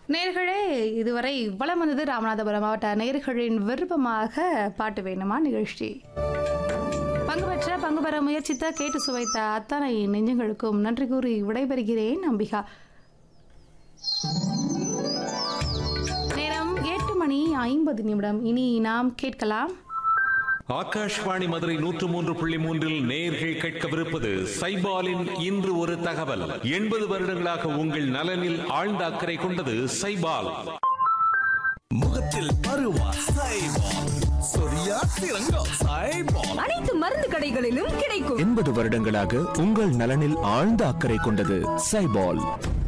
நேர்களே இதுவரை வலம் வந்தது ராமநாதபுரம் மாவட்ட நேர்களின் விருப்பமாக பாட்டு வேணுமா நிகழ்ச்சி பங்கு பெற்ற பங்கு பெற முயற்சித்த கேட்டு சுவைத்த அத்தனை நெஞ்சங்களுக்கும் நன்றி கூறி விடைபெறுகிறேன் அம்பிகா நேரம் எட்டு மணி ஐம்பது நிமிடம் இனி நாம் கேட்கலாம் ஆகாஷ்வாணி மதுரை நூற்று மூன்று புள்ளி மூன்றில் நேர்கள் கேட்கவிருப்பது சைபாலின் இன்று ஒரு தகவல் எண்பது வருடங்களாக உங்கள் நலனில் ஆழ்ந்த அக்கறை கொண்டது சைபால் முகத்தில் பருவா சைபால் சொரியா சிறங்கம் சைபால் அனைத்து மருந்து கடைகளிலும் கிடைக்கும் எண்பது வருடங்களாக உங்கள் நலனில் ஆழ்ந்த அக்கறை கொண்டது சைபால்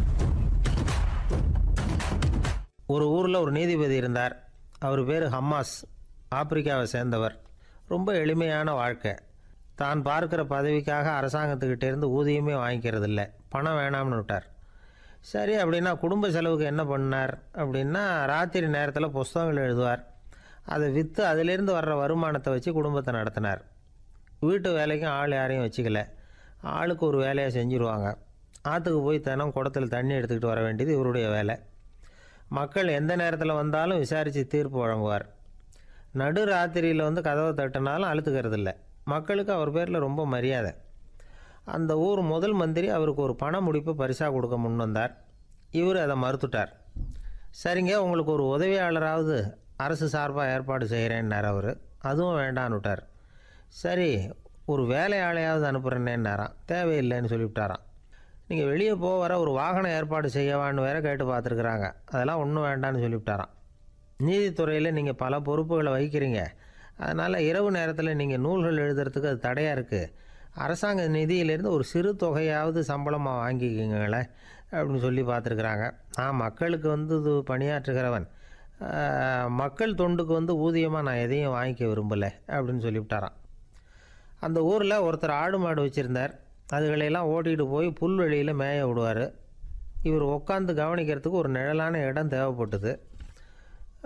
ஒரு ஊரில் ஒரு நீதிபதி இருந்தார் அவர் பேர் ஹம்மாஸ் ஆப்பிரிக்காவை சேர்ந்தவர் ரொம்ப எளிமையான வாழ்க்கை தான் பார்க்குற பதவிக்காக அரசாங்கத்துக்கிட்ட இருந்து ஊதியமே வாங்கிக்கிறது இல்லை பணம் வேணாம்னு விட்டார் சரி அப்படின்னா குடும்ப செலவுக்கு என்ன பண்ணார் அப்படின்னா ராத்திரி நேரத்தில் புஸ்தகங்கள் எழுதுவார் அதை விற்று அதிலிருந்து வர்ற வருமானத்தை வச்சு குடும்பத்தை நடத்தினார் வீட்டு வேலைக்கும் ஆள் யாரையும் வச்சுக்கல ஆளுக்கு ஒரு வேலையை செஞ்சுருவாங்க ஆற்றுக்கு போய் தினம் குடத்தில் தண்ணி எடுத்துக்கிட்டு வர வேண்டியது இவருடைய வேலை மக்கள் எந்த நேரத்தில் வந்தாலும் விசாரித்து தீர்ப்பு வழங்குவார் நடு ராத்திரியில் வந்து கதவை தட்டினாலும் அழுத்துக்கிறது இல்லை மக்களுக்கு அவர் பேரில் ரொம்ப மரியாதை அந்த ஊர் முதல் மந்திரி அவருக்கு ஒரு பண முடிப்பு பரிசாக கொடுக்க முன் வந்தார் இவர் அதை மறுத்துட்டார் சரிங்க உங்களுக்கு ஒரு உதவியாளராவது அரசு சார்பாக ஏற்பாடு செய்கிறேன்னார் அவர் அதுவும் வேண்டான்னு விட்டார் சரி ஒரு வேலையாளையாவது அனுப்புகிறேன்னேன்னாராம் தேவையில்லைன்னு சொல்லிவிட்டாராம் நீங்கள் வெளியே போக வர ஒரு வாகனம் ஏற்பாடு செய்யவான்னு வேற கேட்டு பார்த்துருக்குறாங்க அதெல்லாம் ஒன்றும் வேண்டான்னு சொல்லிவிட்டாராம் நீதித்துறையில் நீங்கள் பல பொறுப்புகளை வகிக்கிறீங்க அதனால் இரவு நேரத்தில் நீங்கள் நூல்கள் எழுதுறதுக்கு அது தடையாக இருக்குது அரசாங்க நிதியிலேருந்து ஒரு சிறு தொகையாவது சம்பளமாக வாங்கிக்கிங்களேன் அப்படின்னு சொல்லி பார்த்துருக்குறாங்க நான் மக்களுக்கு வந்து இது பணியாற்றுகிறவன் ஆஹ், மக்கள் தொண்டுக்கு வந்து ஊதியமாக நான் எதையும் வாங்கிக்க விரும்பலை அப்படின்னு சொல்லிவிட்டாராம் அந்த ஊரில் ஒருத்தர் ஆடு மாடு வச்சுருந்தார் அதுகளையெல்லாம் ஓட்டிகிட்டு போய் புல்வெளியில் மேய விடுவார் இவர் உட்காந்து கவனிக்கிறதுக்கு ஒரு நிழலான இடம் தேவைப்பட்டது